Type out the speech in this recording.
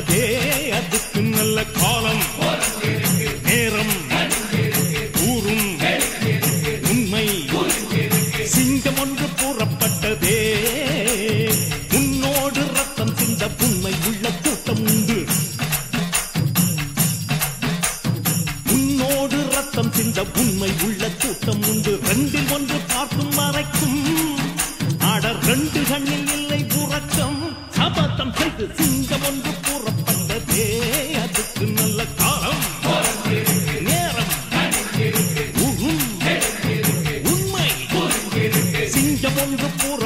புறப்பட்டதே அதுக்கு நல்ல காலம் நேரம் கூறும் உண்மை சிங்கம் ஒன்று புறப்பட்டதே உன்னோடு ரத்தம் சிந்த உண்மை உள்ள கூட்டம் உண்டு உன்னோடு ரத்தம் சிந்த உண்மை உள்ள கூட்டம் உண்டு ரெண்டில் ஒன்று பார்க்கும் மறைக்கும் ஆட ரெண்டு கண்ணில் இல்லை உறக்கம் சபதம் செய்து சிங்கம் ஒன்று புறப்பட்டதே அதுக்கு நல்ல காலம் நேரம் உறும் உண்மை சிங்கம் ஒன்று புற